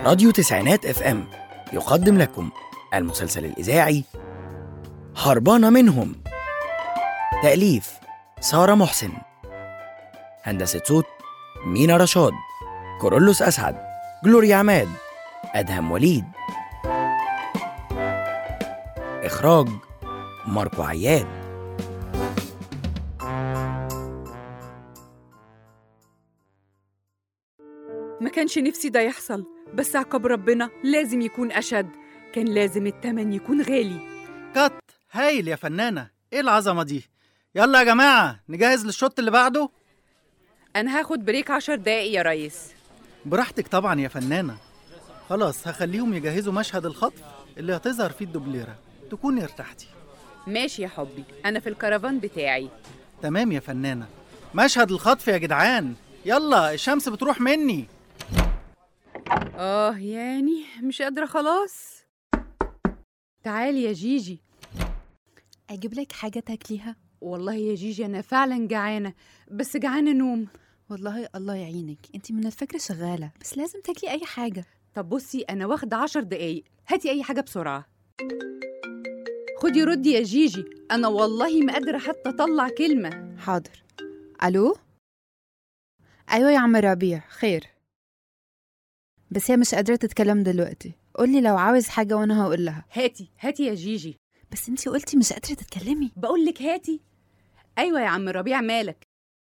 راديو تسعينات اف ام يقدم لكم المسلسل الإذاعي هربانة منهم تأليف سارة محسن هندسة صوت مينا رشاد كورولوس أسعد جلوريا عماد أدهم وليد إخراج ماركو عياد ما كانش نفسي ده يحصل بس عقاب ربنا لازم يكون أشد كان لازم التمن يكون غالي كات هايل يا فنانة ايه العظمة دي يلا يا جماعة نجهز للشوط اللي بعده أنا هاخد بريك عشر دقايق يا ريس براحتك طبعا يا فنانة خلاص هخليهم يجهزوا مشهد الخطف اللي هتظهر فيه الدوبليرة تكوني ارتحتي ماشي يا حبي أنا في الكرفان بتاعي تمام يا فنانة مشهد الخطف يا جدعان يلا الشمس بتروح مني آه يعني مش قادرة خلاص تعالي يا جيجي اجيب لك حاجه تاكليها والله يا جيجي أنا فعلا جعانة بس جعانة نوم والله الله يعينك انت من الفكره شغاله بس لازم تاكلي اي حاجه طب بصي أنا واخدة عشر دقايق هاتي أي حاجة بسرعة خدي ردي يا جيجي أنا والله ما قادرة حتى أطلع كلمة حاضر الو ايوه يا عم ربيع خير بس هي مش قادره تتكلم دلوقتي قولي لو عاوز حاجه وانا هقول لها هاتي هاتي يا جيجي بس انت قلتي مش قادره تتكلمي بقول لك هاتي ايوه يا عم ربيع مالك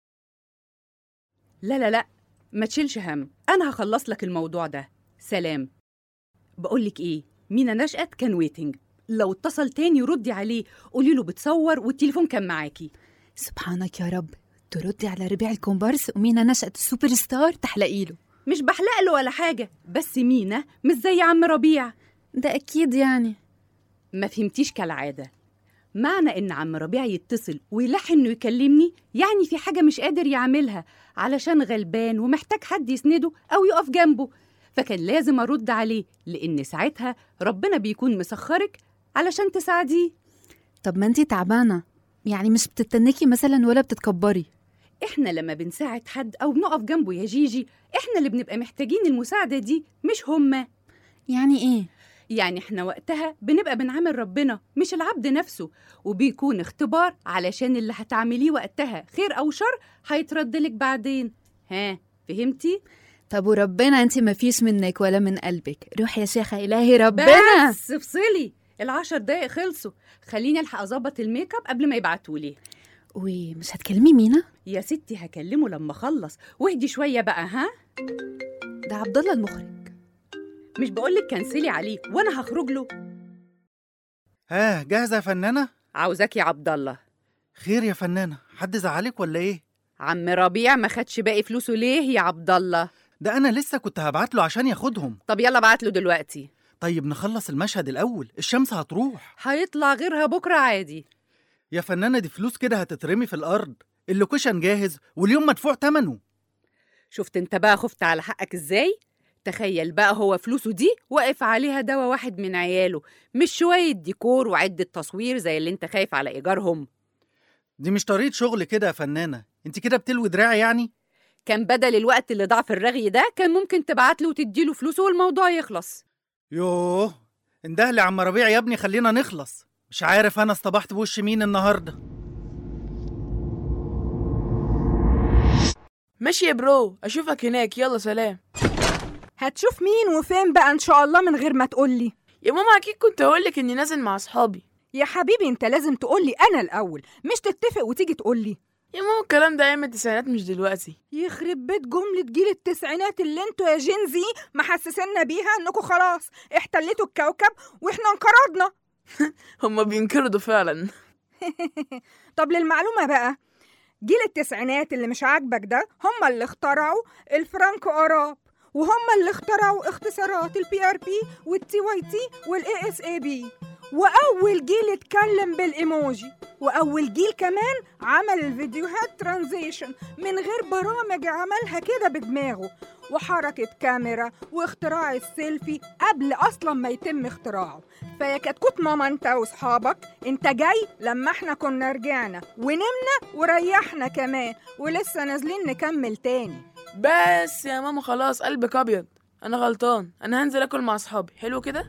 لا لا لا ما تشيلش هم انا هخلص لك الموضوع ده سلام بقول لك ايه مينا نشأت كان ويتنج لو اتصل تاني ردي عليه قولي له بتصور والتليفون كان معاكي سبحانك يا رب تردي على ربيع الكومبارس ومينا نشأت السوبر ستار تحلقي له مش بحلق له ولا حاجه بس مينا مش زي عم ربيع ده اكيد يعني ما فهمتيش كالعاده معنى ان عم ربيع يتصل ويلح انه يكلمني يعني في حاجه مش قادر يعملها علشان غلبان ومحتاج حد يسنده او يقف جنبه فكان لازم ارد عليه لان ساعتها ربنا بيكون مسخرك علشان تساعديه طب ما انت تعبانه يعني مش بتتنكي مثلا ولا بتتكبري احنا لما بنساعد حد او بنقف جنبه يا جيجي احنا اللي بنبقى محتاجين المساعده دي مش هما يعني ايه يعني احنا وقتها بنبقى بنعامل ربنا مش العبد نفسه وبيكون اختبار علشان اللي هتعمليه وقتها خير او شر هيتردلك بعدين ها فهمتي طب وربنا انت ما فيش منك ولا من قلبك روح يا شيخة إلهي ربنا بس افصلي العشر دقايق خلصوا خليني الحق اظبط الميك اب قبل ما يبعتولي ومش هتكلمي مينا يا ستي هكلمه لما اخلص واهدي شويه بقى ها ده عبد الله المخرج مش بقولك كنسلي عليه وانا هخرج له ها جاهزة يا فنانة عاوزاك يا عبد الله خير يا فنانة حد زعلك ولا ايه عم ربيع ما خدش باقي فلوسه ليه يا عبد الله ده انا لسه كنت هبعت له عشان ياخدهم طب يلا بعت له دلوقتي طيب نخلص المشهد الاول الشمس هتروح هيطلع غيرها بكره عادي يا فنانة دي فلوس كده هتترمي في الارض اللوكيشن جاهز واليوم مدفوع تمنه شفت انت بقى خفت على حقك ازاي تخيل بقى هو فلوسه دي واقف عليها دوا واحد من عياله مش شوية ديكور وعدة تصوير زي اللي انت خايف على إيجارهم دي مش طريقة شغل كده يا فنانة انت كده بتلوي دراعي يعني كان بدل الوقت اللي ضاع في الرغي ده كان ممكن تبعت له وتديله فلوسه والموضوع يخلص يوه انده لي عم ربيع يا ابني خلينا نخلص مش عارف انا اصطبحت بوش مين النهارده ماشي يا برو اشوفك هناك يلا سلام هتشوف مين وفين بقى ان شاء الله من غير ما تقولي يا ماما اكيد كنت هقولك اني نازل مع اصحابي يا حبيبي انت لازم تقولي انا الاول مش تتفق وتيجي تقولي يا ماما الكلام ده ايام التسعينات مش دلوقتي يخرب بيت جملة جيل التسعينات اللي انتوا يا جينزي محسسنا بيها انكم خلاص احتلتوا الكوكب واحنا انقرضنا هما بينكردوا فعلا طب للمعلومة بقى جيل التسعينات اللي مش عاجبك ده هم اللي اخترعوا الفرانكو اراب وهم اللي اخترعوا اختصارات البي ار بي والتي واي تي والاي اس اي بي واول جيل اتكلم بالايموجي واول جيل كمان عمل الفيديوهات ترانزيشن من غير برامج عملها كده بدماغه وحركة كاميرا واختراع السيلفي قبل أصلا ما يتم اختراعه فيا كتكوت ماما انت واصحابك انت جاي لما احنا كنا رجعنا ونمنا وريحنا كمان ولسه نازلين نكمل تاني بس يا ماما خلاص قلبك ابيض انا غلطان انا هنزل اكل مع اصحابي حلو كده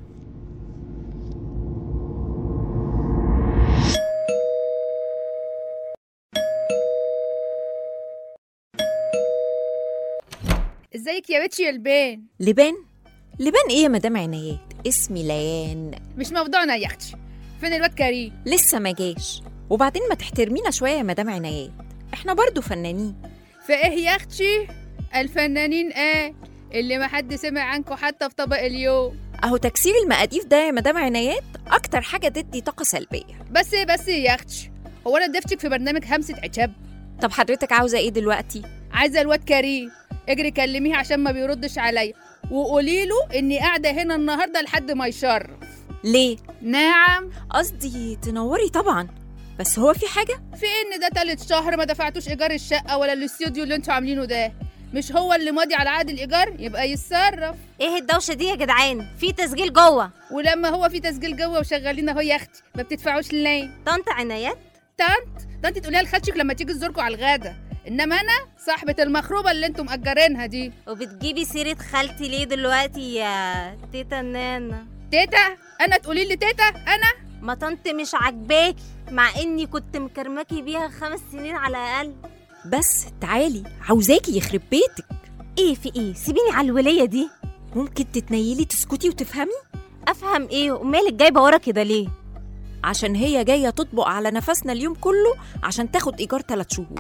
ازيك يا بنتي يا البان لبان لبان ايه يا مدام عنايات اسمي ليان مش موضوعنا يا اختي فين الواد كريم لسه ما جاش وبعدين ما تحترمينا شويه يا مدام عنايات احنا برضو فنانين فايه يا اختي الفنانين ايه اللي ما حد سمع عنكم حتى في طبق اليوم اهو تكسير المقاديف ده يا مدام عنايات اكتر حاجه تدي طاقه سلبيه بس بس يا اختي هو انا ضفتك في برنامج همسة عتاب طب حضرتك عاوزه ايه دلوقتي عايزه الواد كريم اجري كلميه عشان ما بيردش عليا وقولي له اني قاعده هنا النهارده لحد ما يشرف ليه نعم قصدي تنوري طبعا بس هو في حاجه في ان ده تالت شهر ما دفعتوش ايجار الشقه ولا الاستوديو اللي انتوا عاملينه ده مش هو اللي ماضي على عقد الايجار يبقى يتصرف ايه الدوشه دي يا جدعان في تسجيل جوه ولما هو في تسجيل جوه وشغالين اهو يا اختي ما بتدفعوش ليه طنط عنايات طنط ده انت تقوليها لخالتك لما تيجي تزوركوا على الغدا انما انا صاحبه المخروبه اللي انتوا مأجرينها دي وبتجيبي سيره خالتي ليه دلوقتي يا تيتا نانا تيتا انا تقولي لي تيتا انا ما طنط مش عاجباكي مع اني كنت مكرمكي بيها خمس سنين على الاقل بس تعالي عاوزاكي يخرب بيتك ايه في ايه سيبيني على الوليه دي ممكن تتنيلي تسكتي وتفهمي افهم ايه ومالك جايبه ورا كده ليه عشان هي جايه تطبق على نفسنا اليوم كله عشان تاخد ايجار 3 شهور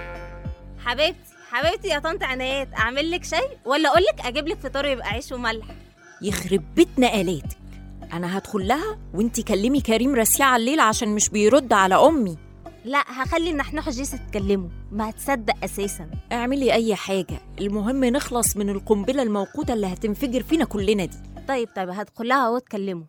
حبيبتي حبيبتي يا طنط عنايات اعمل لك شاي ولا اقول لك اجيب لك فطار يبقى عيش وملح يخرب بيت نقلاتك انا هدخل لها وانتي كلمي كريم راسيه على الليل عشان مش بيرد على امي لا هخلي النحنوح جيس تتكلموا ما هتصدق اساسا اعملي اي حاجه المهم نخلص من القنبله الموقوته اللي هتنفجر فينا كلنا دي طيب طيب هدخل لها اهو تكلموا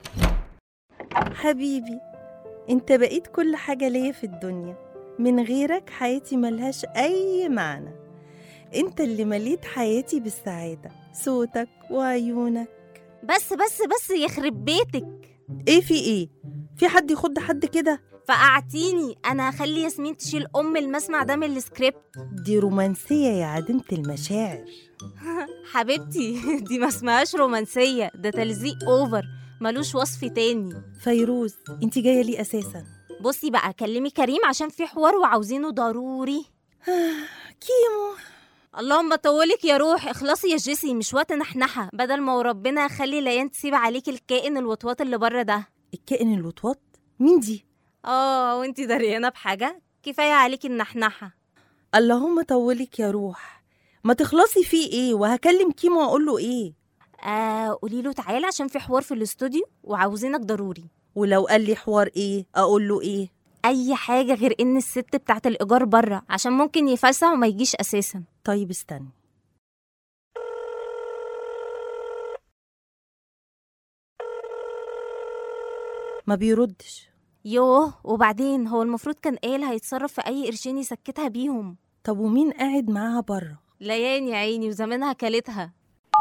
حبيبي انت بقيت كل حاجة ليا في الدنيا من غيرك حياتي ملهاش أي معنى انت اللي مليت حياتي بالسعادة صوتك وعيونك بس بس بس يخرب بيتك ايه في ايه في حد يخض حد كده فقعتيني انا هخلي ياسمين تشيل ام المسمع ده من السكريبت دي رومانسية يا عديمة المشاعر حبيبتي دي ما اسمهاش رومانسيه ده تلزيق اوفر ملوش وصف تاني فيروز انت جاية لي أساسا بصي بقى كلمي كريم عشان في حوار وعاوزينه ضروري كيمو اللهم طولك يا روح اخلصي يا جيسي مش وقت نحنحه بدل ما ربنا يخلي ليان تسيب عليك الكائن الوطواط اللي بره ده الكائن الوطواط مين دي اه وانتي دريانه بحاجه كفايه عليكي النحنحه اللهم طولك يا روح ما تخلصي فيه ايه وهكلم كيمو واقول له ايه آه قولي له تعالى عشان في حوار في الاستوديو وعاوزينك ضروري ولو قال لي حوار ايه اقول له ايه اي حاجه غير ان الست بتاعت الايجار بره عشان ممكن يفلسع وما يجيش اساسا طيب استني ما بيردش يوه وبعدين هو المفروض كان قال هيتصرف في اي قرشين يسكتها بيهم طب ومين قاعد معاها بره ليان يا عيني وزمانها كلتها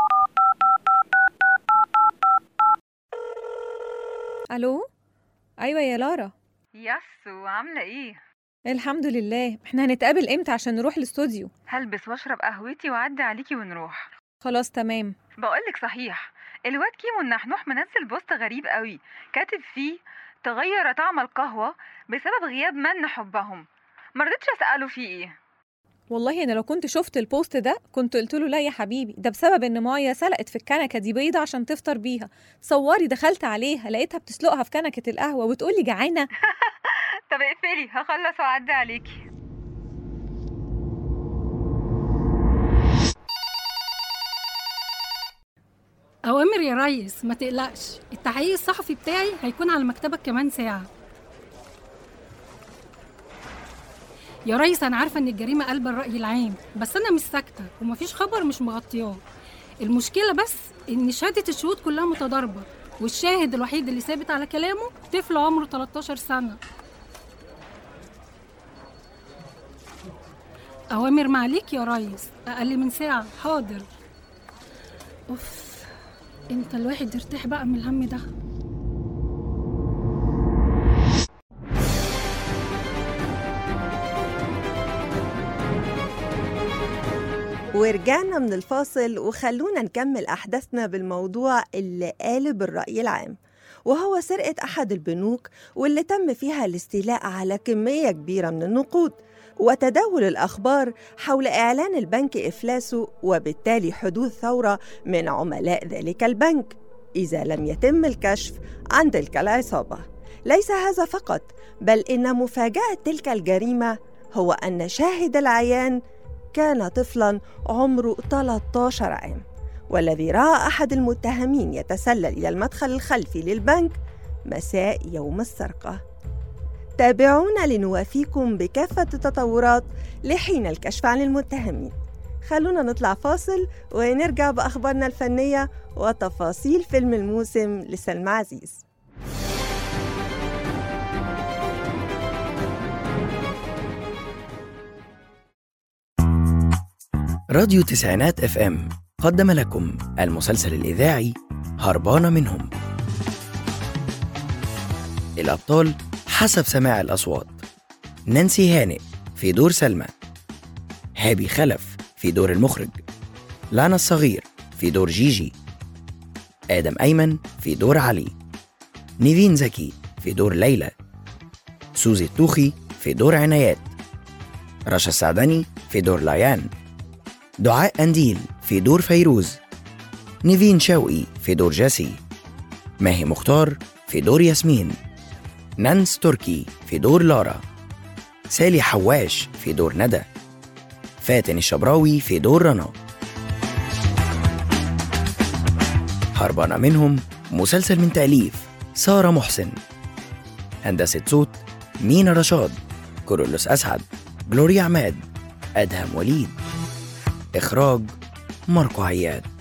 الو ايوه يا لارا ياسو عاملة ايه؟ الحمد لله احنا هنتقابل امتى عشان نروح الاستوديو هلبس واشرب قهوتي واعدي عليكي ونروح خلاص تمام بقولك صحيح الواد كيمو النحنوح منزل بوست غريب قوي كاتب فيه تغير طعم القهوة بسبب غياب من حبهم مرضتش اسأله فيه ايه والله انا لو كنت شفت البوست ده كنت قلت له لا يا حبيبي ده بسبب ان مايا سلقت في الكنكه دي بيضه عشان تفطر بيها صوري دخلت عليها لقيتها بتسلقها في كنكه القهوه وتقولي جعانه طب اقفلي هخلص واعدي عليكي أوامر يا ريس ما تقلقش التحقيق الصحفي بتاعي هيكون على مكتبك كمان ساعة يا ريس أنا عارفة إن الجريمة قلب الرأي العام بس أنا مش ساكتة ومفيش خبر مش مغطياه المشكلة بس إن شهادة الشهود كلها متضاربة والشاهد الوحيد اللي ثابت على كلامه طفل عمره 13 سنة أوامر معليك يا ريس أقل من ساعة حاضر أوف امتى الواحد يرتاح بقى من الهم ده ورجعنا من الفاصل وخلونا نكمل أحداثنا بالموضوع اللي قالب الرأي العام وهو سرقة أحد البنوك واللي تم فيها الاستيلاء على كمية كبيرة من النقود وتداول الأخبار حول إعلان البنك إفلاسه وبالتالي حدوث ثورة من عملاء ذلك البنك إذا لم يتم الكشف عن تلك العصابة ليس هذا فقط بل إن مفاجأة تلك الجريمة هو أن شاهد العيان كان طفلا عمره 13 عام والذي رأى أحد المتهمين يتسلل إلى المدخل الخلفي للبنك مساء يوم السرقة تابعونا لنوافيكم بكافة التطورات لحين الكشف عن المتهمين خلونا نطلع فاصل ونرجع بأخبارنا الفنية وتفاصيل فيلم الموسم لسلمى عزيز راديو تسعينات اف ام قدم لكم المسلسل الإذاعي هربانة منهم الأبطال حسب سماع الأصوات نانسي هانئ في دور سلمى هابي خلف في دور المخرج لانا الصغير في دور جيجي آدم أيمن في دور علي نيفين زكي في دور ليلى سوزي التوخي في دور عنايات رشا السعدني في دور ليان دعاء أنديل في دور فيروز نيفين شوقي في دور جاسي ماهي مختار في دور ياسمين نانس تركي في دور لارا سالي حواش في دور ندى فاتن الشبراوي في دور رنا هربانة منهم مسلسل من تأليف سارة محسن هندسة صوت مينا رشاد كورولوس أسعد جلوريا عماد أدهم وليد إخراج ماركو عياد